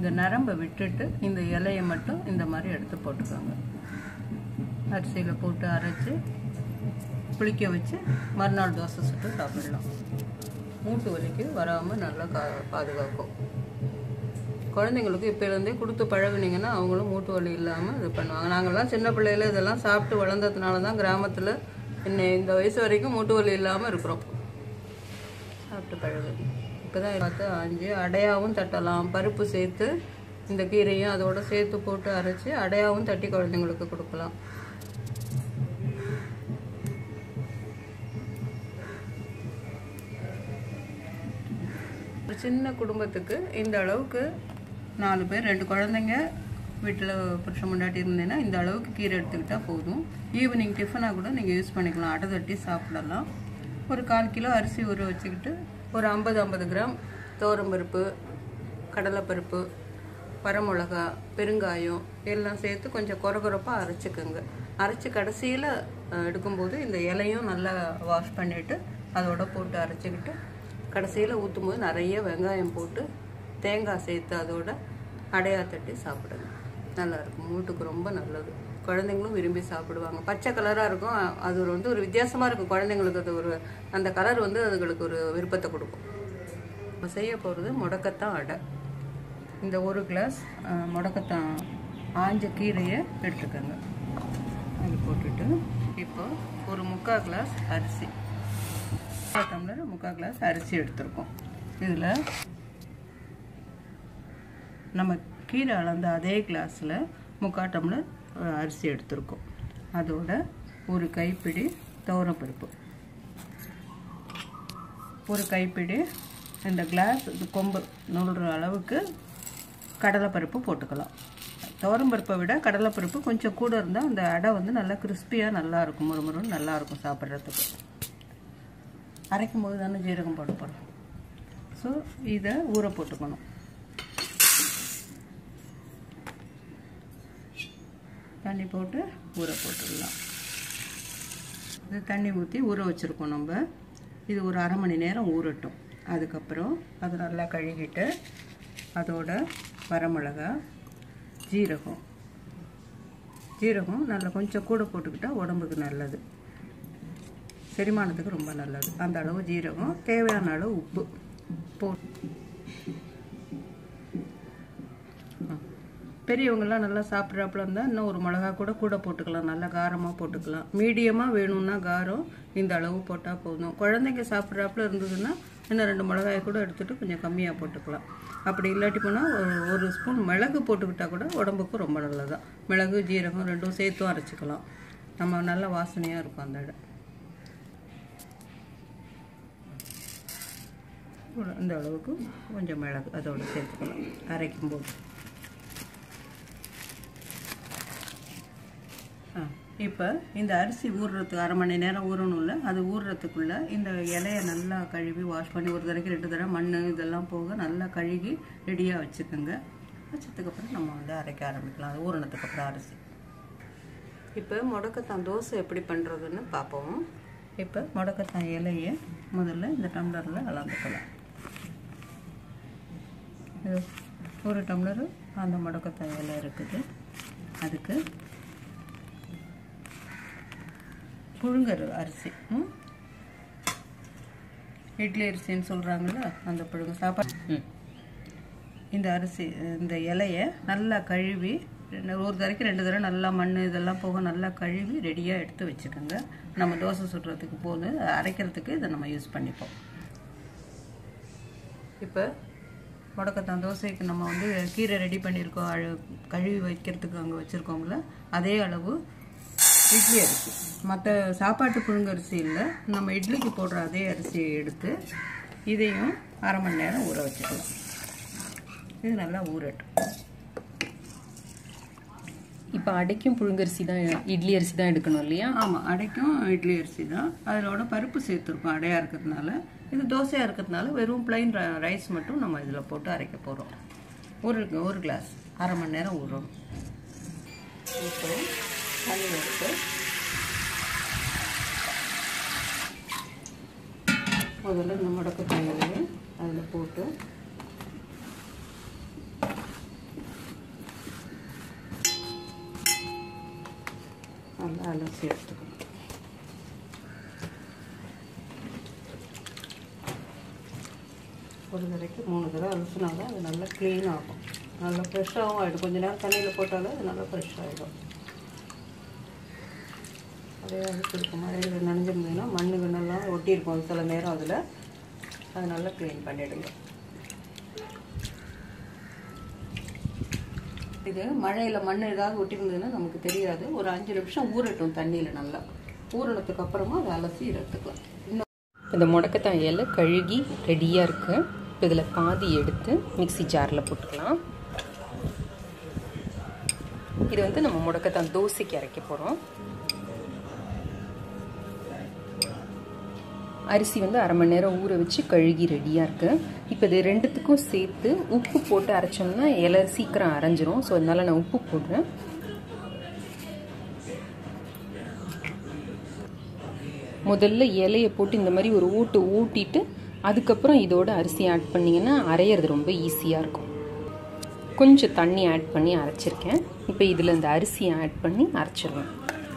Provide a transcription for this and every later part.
இந்த நரம்பை விட்டுட்டு இந்த இலையை மட்டும் இந்த மாதிரி எடுத்து போட்டுக்கோங்க அரிசியில் போட்டு அரைச்சி புளிக்க வச்சு மறுநாள் தோசை சுட்டு சாப்பிடலாம் மூட்டு வலிக்கு வராமல் நல்லா கா பாதுகாக்கும் குழந்தைங்களுக்கு இப்போலேருந்தே கொடுத்து பழகுனீங்கன்னா அவங்களும் மூட்டு வலி இல்லாமல் இது பண்ணுவாங்க நாங்கள்லாம் சின்ன பிள்ளையில இதெல்லாம் சாப்பிட்டு வளர்ந்ததுனால தான் கிராமத்தில் இன்னை இந்த வயசு வரைக்கும் மூட்டு வலி இல்லாமல் இருக்கிறோம் சாப்பிட்டு பழகு இப்போ தான் பார்த்து ஆஞ்சு அடையாவும் தட்டலாம் பருப்பு சேர்த்து இந்த கீரையும் அதோட சேர்த்து போட்டு அரைச்சி அடையாவும் தட்டி குழந்தைங்களுக்கு கொடுக்கலாம் ஒரு சின்ன குடும்பத்துக்கு இந்த அளவுக்கு நாலு பேர் ரெண்டு குழந்தைங்க வீட்டில் புருஷன் முன்னாடி இருந்தேன்னா இந்த அளவுக்கு கீரை எடுத்துக்கிட்டால் போதும் ஈவினிங் டிஃபனாக கூட நீங்கள் யூஸ் பண்ணிக்கலாம் அடை தட்டி சாப்பிடலாம் ஒரு கால் கிலோ அரிசி ஊற வச்சுக்கிட்டு ஒரு ஐம்பது ஐம்பது கிராம் துவரம்பருப்பு கடலைப்பருப்பு வரமிளகா பெருங்காயம் எல்லாம் சேர்த்து கொஞ்சம் கொரகொரப்பாக அரைச்சிக்கோங்க அரைச்சி கடைசியில் எடுக்கும்போது இந்த இலையும் நல்லா வாஷ் பண்ணிவிட்டு அதோட போட்டு அரைச்சிக்கிட்டு கடைசியில் ஊற்றும் போது நிறைய வெங்காயம் போட்டு தேங்காய் சேர்த்து அதோட அடையா தட்டி சாப்பிடுங்க நல்லா இருக்கும் மூட்டுக்கு ரொம்ப நல்லது குழந்தைங்களும் விரும்பி சாப்பிடுவாங்க பச்சை கலராக இருக்கும் அது ஒரு வந்து ஒரு வித்தியாசமாக இருக்கும் குழந்தைங்களுக்கு அது ஒரு அந்த கலர் வந்து அதுங்களுக்கு ஒரு விருப்பத்தை கொடுக்கும் நம்ம செய்ய போகிறது முடக்கத்தான் அடை இந்த ஒரு கிளாஸ் அஹ், முடக்கத்தான் ஆஞ்ச கீரையை எடுத்துக்கோங்க அது போட்டுட்டு இப்போ ஒரு முக்கால் கிளாஸ் அரிசி முக்கால் டம்ளர் முக்கால் கிளாஸ் அரிசி எடுத்திருக்கோம் இதில் நம்ம கீரை அளந்த அதே கிளாஸில் முக்கால் டம்ளர் அஹ், அரிசி எடுத்திருக்கோம் அதோட ஒரு கைப்பிடி துவரப்பருப்பு ஒரு கைப்பிடி இந்த கிளாஸ் இது கொம்பு நுழுற அளவுக்கு கடலைப்பருப்பு போட்டுக்கலாம் துவரம்பருப்பை விட கடலைப்பருப்பு கொஞ்சம் கூட இருந்தால் அந்த அடை வந்து நல்லா கிறிஸ்பியாக நல்லா இருக்கும் முறுமுறுன்னு நல்லா இருக்கும் சாப்பிட்றதுக்கு அரைக்கும் போது தானே ஜீரகம் போட போகிறோம் ஸோ இதை ஊற போட்டுக்கணும் தண்ணி போட்டு ஊற போட்டுடலாம் இது தண்ணி ஊற்றி ஊற வச்சுருக்கோம் நம்ம இது ஒரு அரை மணி நேரம் ஊறட்டும் அதுக்கப்புறம் அது நல்லா கழுகிட்டு அதோட வரமிளகா ஜீரகம் ஜீரகம் நல்லா கொஞ்சம் கூட போட்டுக்கிட்டா உடம்புக்கு நல்லது செரிமானத்துக்கு ரொம்ப நல்லது அந்த அளவு ஜீரகம் தேவையான அளவு உப்பு போட்டு பெரியவங்கெல்லாம் நல்லா சாப்பிட்றாப்புல இருந்தால் இன்னும் ஒரு மிளகா கூட கூட போட்டுக்கலாம் நல்லா காரமாக போட்டுக்கலாம் மீடியமாக வேணும்னா காரம் இந்த அளவு போட்டால் போதும் குழந்தைங்க சாப்பிட்றாப்புல இருந்ததுன்னா இன்னும் ரெண்டு மிளகாயை கூட எடுத்துகிட்டு கொஞ்சம் கம்மியாக போட்டுக்கலாம் அப்படி இல்லாட்டி போனால் ஒரு ஒரு ஸ்பூன் மிளகு போட்டுக்கிட்டால் கூட உடம்புக்கு ரொம்ப நல்லதான் மிளகு ஜீரகம் ரெண்டும் சேர்த்தும் அரைச்சிக்கலாம் நம்ம நல்ல வாசனையாக இருக்கும் அந்த இடம் இந்த அளவுக்கு கொஞ்சம் மிளகு அதோட சேர்த்துக்கலாம் அரைக்கும் போது இப்போ இந்த அரிசி ஊறுறதுக்கு அரை மணி நேரம் ஊறணும்ல அது ஊறுறதுக்குள்ள இந்த இலையை நல்லா கழுவி வாஷ் பண்ணி ஒரு தடவைக்கு ரெண்டு தடவை மண் இதெல்லாம் போக நல்லா கழுகி ரெடியாக வச்சுக்கோங்க வச்சதுக்கப்புறம் நம்ம வந்து அரைக்க ஆரம்பிக்கலாம் அது ஊறினதுக்கு அப்புறம் அரிசி இப்போ முடக்கத்தான் தோசை எப்படி பண்ணுறதுன்னு பார்ப்போம் இப்போ முடக்கத்தான் இலையை முதல்ல இந்த டம்ளரில் அளந்துக்கலாம் இது ஒரு டம்ளர் அந்த முடக்கத்தான் இலை இருக்குது அதுக்கு புழுங்கல் அரிசி ம்? இட்லி அரிசின்னு சொல்கிறாங்கல்ல அந்த புழுங்க சாப்பாடு ம். இந்த அரிசி இந்த இலையை நல்லா கழுவி ரெண்டு- ஒரு தடவைக்கு ரெண்டு தடவை நல்லா மண் இதெல்லாம் போக நல்லா கழுவி ரெடியாக எடுத்து வச்சுக்கோங்க நம்ம தோசை சுடுறதுக்கு போது அரைக்கிறதுக்கு இதை நம்ம யூஸ் பண்ணிப்போம் இப்போ முடக்கத்தான் தோசைக்கு நம்ம வந்து கீரை ரெடி பண்ணியிருக்கோம் அழு- கழுவி வைக்கிறதுக்கு அங்கே வச்சுருக்கோம்ல அதே அளவு இட்லி அரிசி மற்ற சாப்பாட்டு புழுங்க அரிசி இல்லை நம்ம இட்லிக்கு போடுற அதே அரிசியை எடுத்து இதையும் அரை மணி நேரம் ஊற வச்சுக்கலாம் இது நல்லா ஊறட்டும் இப்போ அடைக்கும் புழுங்கரிசி தான் இட்லி அரிசி தான் எடுக்கணும் இல்லையா ஆமாம் அடைக்கும் இட்லி அரிசி தான் அதோட பருப்பு சேர்த்துருக்கோம் அடையாக இருக்கிறதுனால இது தோசையாக இருக்கிறதுனால வெறும் plain ர- ரைஸ் மட்டும் நம்ம இதில் போட்டு அரைக்க போகிறோம் ஒரு ஒரு கிளாஸ் அரை மணி நேரம் ஊறணும் இப்போ தண்ணி எடுத்து முதல்ல இந்த முடக்க தண்ணியை அதில் போட்டு நல்லா அலசி எடுத்துக்கணும் ஒரு தடவைக்கு மூணு தடவை அலசினா தான் அது நல்லா க்ளீன் ஆகும் நல்லா ஃப்ரெஷ்ஷாகவும் ஆகிடும் கொஞ்ச நேரம் தண்ணியில் போட்டாலும் அது நல்லா ஃப்ரெஷ் ஆகிடும் அதே அலசிருக்கும் மழையில் நனைஞ்சிருந்ததுன்னா மண்ணு கிண்ணெல்லாம் ஒட்டியிருக்கும் சில நேரம் அதில் அது நல்லா க்ளீன் பண்ணிவிடுங்க இது மழையில் மண் ஏதாவது ஒட்டியிருந்ததுன்னா நமக்கு தெரியாது ஒரு அஞ்சு நிமிஷம் ஊறட்டும் தண்ணியில் நல்லா ஊறினதுக்கு அப்புறமா அதை அலசி எடுத்துக்கலாம் இன்னும் இந்த முடக்கத்தான் இலை கழுகி ரெடியாக இருக்குது இப்போ இதில் பாதி எடுத்து மிக்ஸி ஜாரில் போட்டுக்கலாம் இது வந்து நம்ம முடக்கத்தான் தோசைக்கு அரைக்க போகிறோம் அரிசி வந்து அரை மணி நேரம் ஊற வச்சு கழுகி ரெடியாக இருக்குது இப்போ இது ரெண்டுத்துக்கும் சேர்த்து உப்பு போட்டு அரைச்சோம்னா இலை சீக்கிரம் அரைஞ்சிரும் ஸோ அதனால நான் உப்பு போடுறேன் முதல்ல இலையை போட்டு இந்த மாதிரி ஒரு ஊட்டு ஊட்டிட்டு அதுக்கப்புறம் இதோட அரிசி ஆட் பண்ணிங்கன்னா அரையிறது ரொம்ப ஈஸியாக இருக்கும் கொஞ்சம் தண்ணி ஆட் பண்ணி அரைச்சிருக்கேன் இப்போ இதில் இந்த அரிசியை ஆட் பண்ணி அரைச்சிடுவேன்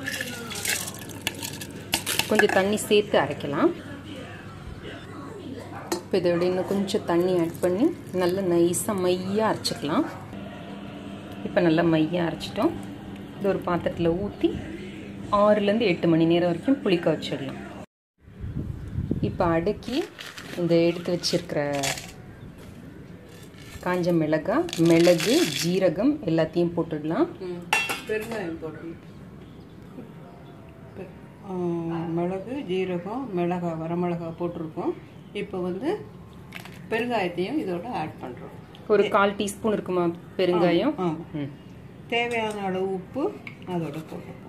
கொஞ்சம் தண்ணி சேர்த்து அரைக்கலாம் இப்போ இதோட இன்னும் கொஞ்சம் தண்ணி ஆட் பண்ணி நல்லா நைஸாக மையாக அரைச்சிக்கலாம் இப்போ நல்லா மையாக அரைச்சிட்டோம் இது ஒரு பாத்திரத்தில் ஊற்றி ஆறுலேருந்து எட்டு மணி நேரம் வரைக்கும் புளிக்க வச்சிடலாம் இப்போ அடக்கி இந்த எடுத்து வச்சிருக்கிற காஞ்ச மிளகா மிளகு ஜீரகம் எல்லாத்தையும் போட்டுடலாம் பெருங்காயம் போடணும் மிளகு ஜீரகம் மிளகா வரமிளகா போட்டிருக்கோம் இப்போ வந்து பெருங்காயத்தையும் இதோட ஆட் பண்ணுறோம் ஒரு கால் டீஸ்பூன் இருக்குமா பெருங்காயம் ஆமாம் ம் தேவையான அளவு உப்பு அதோட போட்டுப்போம்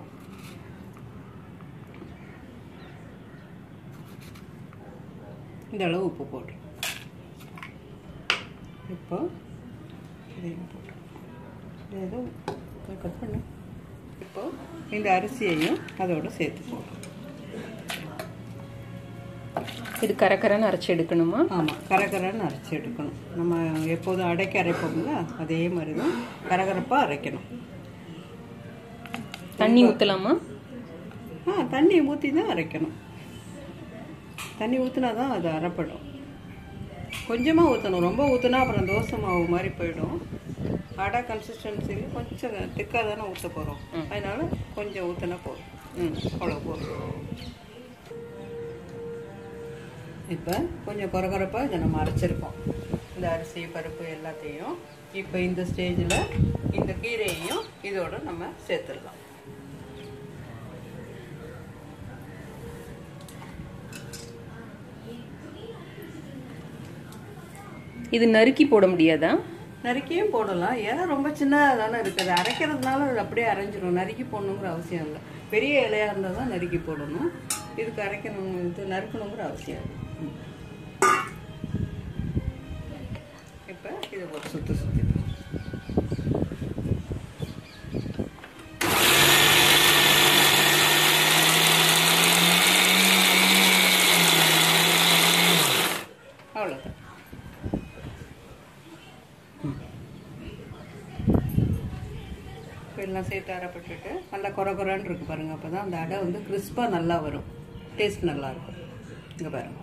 இந்த அளவு உப்பு போட்டு இப்போ இதையும் போட்டு ஏதோ கட் பண்ணு இப்போ இந்த அரிசியையும் அதோட சேர்த்து போடுறோம் இது கரக்கரன்னு அரைச்சி எடுக்கணுமா ஆமாம் கரகரன்னு அரைச்சி எடுக்கணும் நம்ம எப்போதும் அடைக்க அரைப்போம்ல அதே மாதிரி தான் கரகரப்பாக அரைக்கணும் தண்ணி ஊற்றலாமா ஆ தண்ணி ஊற்றி தான் அரைக்கணும் தண்ணி ஊற்றினா தான் அது அரைப்படும் கொஞ்சமாக ஊற்றணும் ரொம்ப ஊற்றினா அப்புறம் தோசை மாவு மாதிரி போயிடும் அடை கன்சிஸ்டன்சியில் கொஞ்சம் திக்காக தானே ஊற்ற போகிறோம் அதனால கொஞ்சம் ஊற்றினா போதும் ம் அவ்வளோ போதும் இப்போ கொஞ்சம் குறகுறப்பாக இதை நம்ம அரைச்சிருக்கோம் இந்த அரிசி பருப்பு எல்லாத்தையும் இப்போ இந்த ஸ்டேஜில் இந்த கீரையையும் இதோட நம்ம சேர்த்துடலாம் இது நறுக்கி போட முடியாதா நறுக்கியும் போடலாம் ஏன்னா ரொம்ப சின்னதாக தானே இருக்குது அரைக்கிறதுனால அது அப்படியே அரைஞ்சிரும் நறுக்கி போடணுங்கிற அவசியம் இல்லை பெரிய இலையாக இருந்தால் தான் நறுக்கி போடணும் இதுக்கு அரைக்கணும் இது நறுக்கணுங்கிற அவசியம் இல்லை இப்போ இதை ஒரு சுற்றி சுற்றி அவ்வளோதான் இப்போ எல்லாம் சேர்த்து அரைப்பட்டுட்டு நல்லா குறை குறைன்னு இருக்கு பாருங்க அப்போ தான் அந்த அடை வந்து கிறிஸ்பாக நல்லா வரும் டேஸ்ட் நல்லா இருக்கும் இங்கே பாருங்க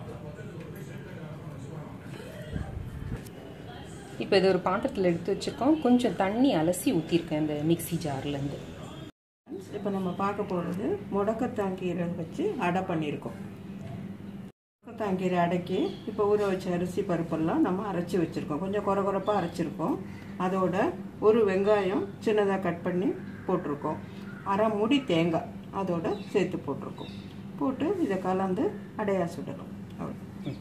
இப்போ இது ஒரு பாத்திரத்தில் எடுத்து வச்சுருக்கோம் கொஞ்சம் தண்ணி அலசி ஊற்றிருக்கேன் இந்த மிக்ஸி ஜார்லேருந்து இப்போ நம்ம பார்க்க போகிறது முடக்கத்தாங்கீரை வச்சு அடை பண்ணியிருக்கோம் முடக்கத்தாங்கீரை அடைக்கி இப்போ ஊற வச்ச அரிசி பருப்பெல்லாம் நம்ம அரைச்சி வச்சுருக்கோம் கொஞ்சம் குறை குறைப்பாக அரைச்சிருக்கோம் அதோட ஒரு வெங்காயம் சின்னதாக கட் பண்ணி போட்டிருக்கோம் அரை முடி தேங்காய் அதோட சேர்த்து போட்டிருக்கோம் போட்டு இதை கலந்து அடையா சுடணும் அவ்வளோ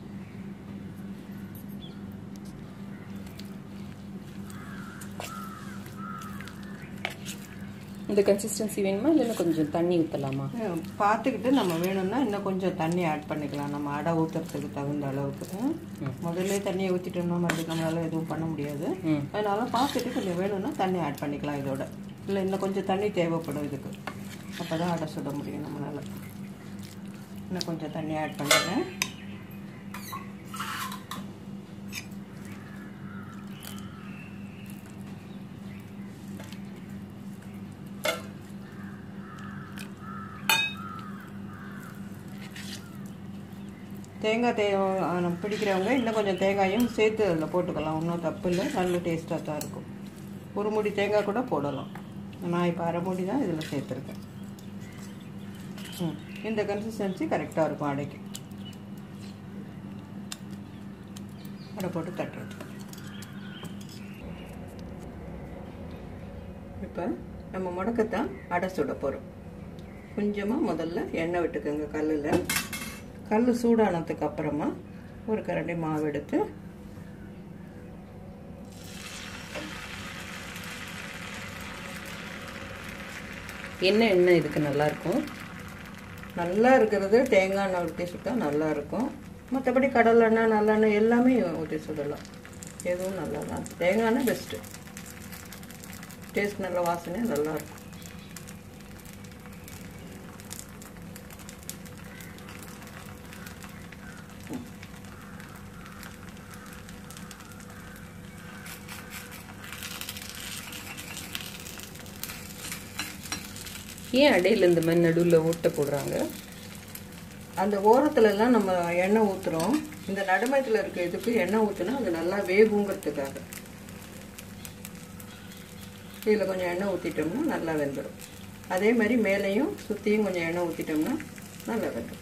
இந்த கன்சிஸ்டன்சி வேணுமா இல்லைன்னா கொஞ்சம் தண்ணி ஊற்றலாமா அஹ் பார்த்துக்கிட்டு நம்ம வேணும்னா இன்னும் கொஞ்சம் தண்ணி ஆட் பண்ணிக்கலாம் நம்ம அடை ஊற்றுறதுக்கு தகுந்த அளவுக்கு முதல்ல தண்ணியை ஊற்றிட்டோம்னா மறுபடியும் நம்மளால எதுவும் பண்ண முடியாது ம். அதனால பார்த்துட்டு கொஞ்சம் வேணும்னா தண்ணி ஆட் பண்ணிக்கலாம் இதோட இல்லை இன்னும் கொஞ்சம் தண்ணி தேவைப்படும் இதுக்கு அப்போ தான் அடை சுட முடியும் நம்மளால இன்னும் கொஞ்சம் தண்ணி ஆட் பண்ணிடுறேன் தேங்காய் தே ஆ, பிடிக்கிறவங்க இன்னும் கொஞ்சம் தேங்காயும் சேர்த்து அதில் போட்டுக்கலாம் ஒன்றும் தப்பு இல்லை நல்ல டேஸ்ட்டாக தான் இருக்கும் ஒரு முடி தேங்காய் கூட போடலாம் நான் இப்போ அரை முடி தான் இதில் சேர்த்துருக்கேன் ம் இந்த கன்சிஸ்டன்சி கரெக்டாக இருக்கும் அடைக்கு அடை போட்டு தட்டுறது இப்போ நம்ம முடக்கத்தான் அடை சுட போகிறோம் கொஞ்சமாக முதல்ல எண்ணெய் விட்டுக்கோங்க கல்லில் கல் சூடானதுக்கு அப்புறமா ஒரு கரண்டி மாவு எடுத்து என்ன எண்ணெய் இதுக்கு நல்லாயிருக்கும் நல்லா இருக்கிறது தேங்காய் எண்ணெய் ஊற்றி சுட்டால் நல்லா இருக்கும் மற்றபடி கடலை எண்ணெய் நல்லெண்ணெய் எல்லாமே ஊற்றி சுடலாம் எதுவும் நல்லா தான் தேங்காய் எண்ணெய் பெஸ்ட்டு டேஸ்ட் நல்ல வாசனையாக நல்லா இருக்கும் ஏன் அடையில் இந்த மாதிரி நடுவில் ஓட்டை போடுறாங்க அந்த ஓரத்துல எல்லாம் நம்ம எண்ணெய் ஊற்றுறோம் இந்த நடுமயத்தில் இருக்க இதுக்கு எண்ணெய் ஊற்றினா அது நல்லா வேகுங்கிறதுக்காக இதில் கொஞ்சம் எண்ணெய் ஊற்றிட்டோம்னா நல்லா வெந்துடும் அதே மாதிரி மேலேயும் சுற்றியும் கொஞ்சம் எண்ணெய் ஊற்றிட்டோம்னா நல்லா வெந்துடும்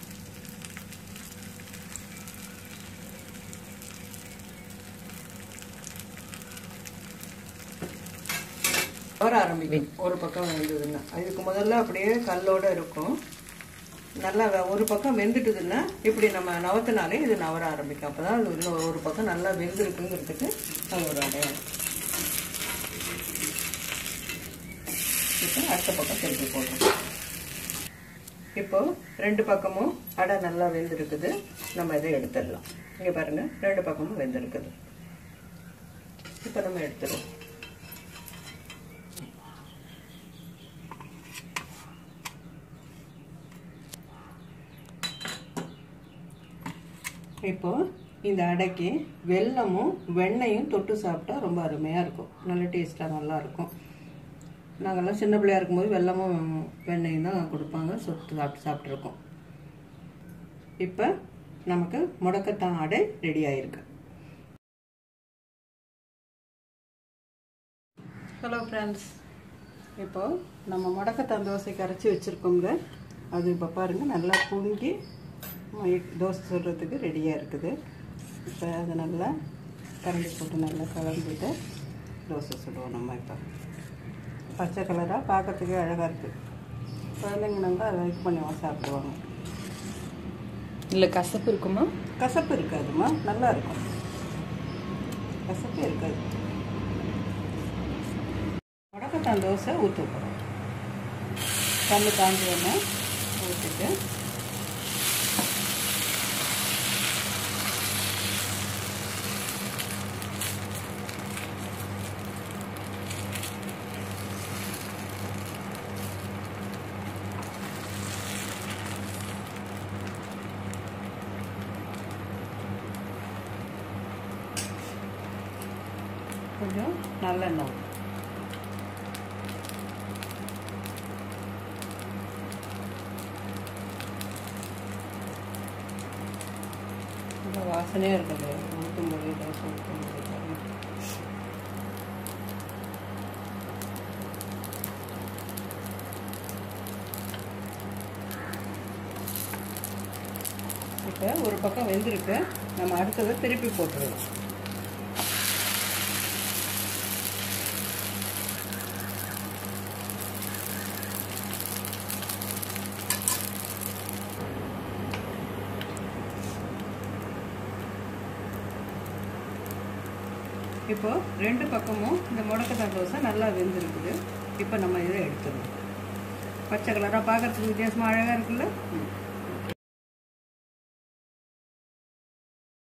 வர ஆரம்பிக்கும் ஒரு பக்கம் வெந்ததுன்னா இதுக்கு முதல்ல அப்படியே கல்லோட இருக்கும் நல்லா வெ- ஒரு பக்கம் வெந்துட்டுதுன்னா இப்படி நம்ம நவத்தினாலே இது நவர ஆரம்பிக்கும் அப்பதான் அது இன்னும் ஒரு பக்கம் நல்லா வெந்திருக்குங்கிறதுக்கு அது ஒரு அடையாளம் இப்போ அடுத்த பக்கம் திருப்பி போடுறோம் இப்போ ரெண்டு பக்கமும் அடை நல்லா வெந்திருக்குது நம்ம இதை எடுத்துடலாம் இங்கே பாருங்க ரெண்டு பக்கமும் வெந்திருக்குது இப்போ நம்ம எடுத்துடுவோம் இப்போ இந்த அடைக்கு வெல்லமும் வெண்ணையும் தொட்டு சாப்பிட்டா ரொம்ப அருமையாக இருக்கும் நல்ல டேஸ்ட்டாக நல்லா இருக்கும் நாங்கள்லாம் சின்ன பிள்ளையா இருக்கும்போது வெல்லமும் வெண்ணையும் தான் கொடுப்பாங்க சொத்து சாப்பிட்டு சாப்பிட்ருக்கோம் இப்போ நமக்கு முடக்கத்தான் அடை ரெடி ஆயிருக்கு ஹலோ ஃப்ரெண்ட்ஸ் இப்போ நம்ம முடக்கத்தான் தோசைக்கு அரைச்சி வச்சுருக்கோங்க அது இப்போ பாருங்கள் நல்லா பொங்கி மை- தோசை சுடுறதுக்கு ரெடியாக இருக்குது இப்போ அதை நல்லா கரண்டி போட்டு நல்லா கலந்துட்டு தோசை சுடுவோம் நம்ம இப்போ பச்சை கலராக பார்க்கறதுக்கு அழகாக இருக்குது குழந்தைங்க நல்லா அதை லைக் பண்ணி சாப்பிடுவாங்க இல்லை கசப்பு இருக்குமா கசப்பு இருக்காதுமா நல்லா இருக்கும் கசப்பே இருக்காது முடக்கத்தான் தோசை ஊற்ற போகிறோம் கல் காஞ்சி ஒன்று ஊற்றிட்டு கொஞ்சம் நல்லெண்ணெய் ஊத்து. ரொம்ப வாசனையாக இருக்குது ஊற்றும்போது தோசை ஊற்றும்போது பாருங்க. இப்போ ஒரு பக்கம் வெந்திருக்கு நம்ம அடுத்ததை திருப்பி போட்டுருவோம் இப்போ ரெண்டு பக்கமும் இந்த முடக்கத்தான் தோசை நல்லா வெந்திருக்குது இப்போ நம்ம இதை எடுத்துடணும் பச்சை கலராக பார்க்கறதுக்கு வித்தியாசமாக அழகாக இருக்குல்ல ம்.